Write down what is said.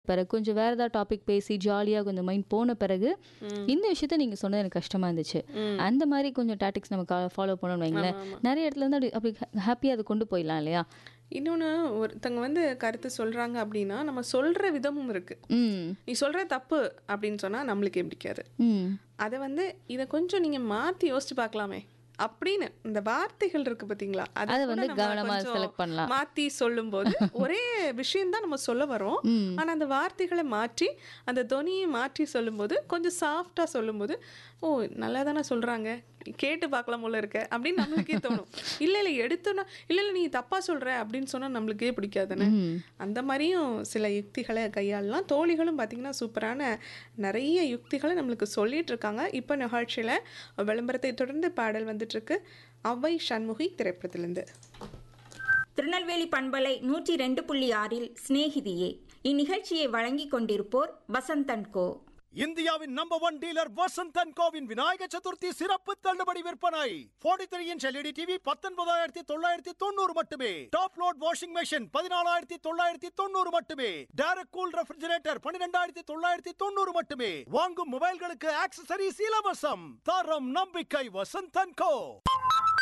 பிறகு கொஞ்சம் வேற ஏதாவது டாபிக் பேசி ஜாலியாக கொஞ்சம் மைண்ட் போன பிறகு ம். இந்த விஷயத்த நீங்கள் சொன்னது எனக்கு கஷ்டமாக இருந்துச்சு ம். அந்த மாதிரி கொஞ்சம் டாட்டிக்ஸ் நம்ம ஃபாலோ பண்ணணும்னு வைங்களேன் ஆமா, ஆமா. நிறைய இடத்துல இருந்து அப்படி அப்படி ஹாப்பியாக அதை கொண்டு போயிடலாம் இல்லையா இன்னொன்று ஒருத்தங்க வந்து கருத்து சொல்கிறாங்க அப்படின்னா நம்ம சொல்கிற விதமும் இருக்குது ம் நீ சொல்கிற தப்பு அப்படின்னு சொன்னால் நம்மளுக்கே பிடிக்காது ம் அதை வந்து இதை கொஞ்சம் நீங்கள் மாற்றி யோசிச்சு பார்க்கலாமே அப்படின்னு இந்த வார்த்தைகள் இருக்கு பார்த்தீங்களா அதை கூட வந்து நம்ம கவனமா கொஞ்சம் select பண்ணலாம். மாற்றி சொல்லும்போது ஒரே விஷயம் தான் நம்ம சொல்ல வரோம் ம். ஆனால் அந்த வார்த்தைகளை மாற்றி அந்த தொனியை மாற்றி சொல்லும்போது கொஞ்சம் சாஃப்டாக சொல்லும்போது ஓ நல்லா தானே சொல்கிறாங்க கேட்டு பார்க்கலாம் போல இருக்க அப்படின்னு நம்மளுக்கே தோணும் இல்லை இல்லை எடுத்தோன்னா இல்லை இல்லை நீ தப்பாக சொல்கிற அப்படின்னு சொன்னால் நம்மளுக்கே பிடிக்காதுன்னு ம் அந்த மாதிரியும் சில யுக்திகளை கையாளலாம் தோழிகளும் பார்த்திங்கன்னா சூப்பரான நிறைய யுக்திகளை நம்மளுக்கு சொல்லிட்டு இருக்காங்க இப்போ நிகழ்ச்சியில் விளம்பரத்தை தொடர்ந்து பாடல் வந்துட்டுருக்கு அவ்வை சண்முகி திரைப்படத்திலேருந்து திருநெல்வேலி பண்பலை நூற்றி ரெண்டு புள்ளி ஆறில் சிநேகிதியே இந்நிகழ்ச்சியை வழங்கிக் கொண்டிருப்போர் வசந்தன் கோ இந்தியாவின் நம்பர் ஒன் டீலர் வசந்தன் கோவின் விநாயக சதுர்த்தி சிறப்பு தள்ளுபடி விற்பனை 43 த்ரீ இன்ச் எல்இடி டிவி பத்தொன்பதாயிரத்தி தொள்ளாயிரத்தி தொண்ணூறு மட்டுமே டாப் லோட் வாஷிங் மெஷின் பதினாலாயிரத்தி தொள்ளாயிரத்தி தொண்ணூறு மட்டுமே டேரக்ட் கூல் ரெஃப்ரிஜரேட்டர் பன்னிரெண்டாயிரத்தி தொள்ளாயிரத்தி தொண்ணூறு மட்டுமே வாங்கும் மொபைல்களுக்கு ஆக்சசரிஸ் இலவசம் தரம் நம்பிக்கை வசந்தன் கோ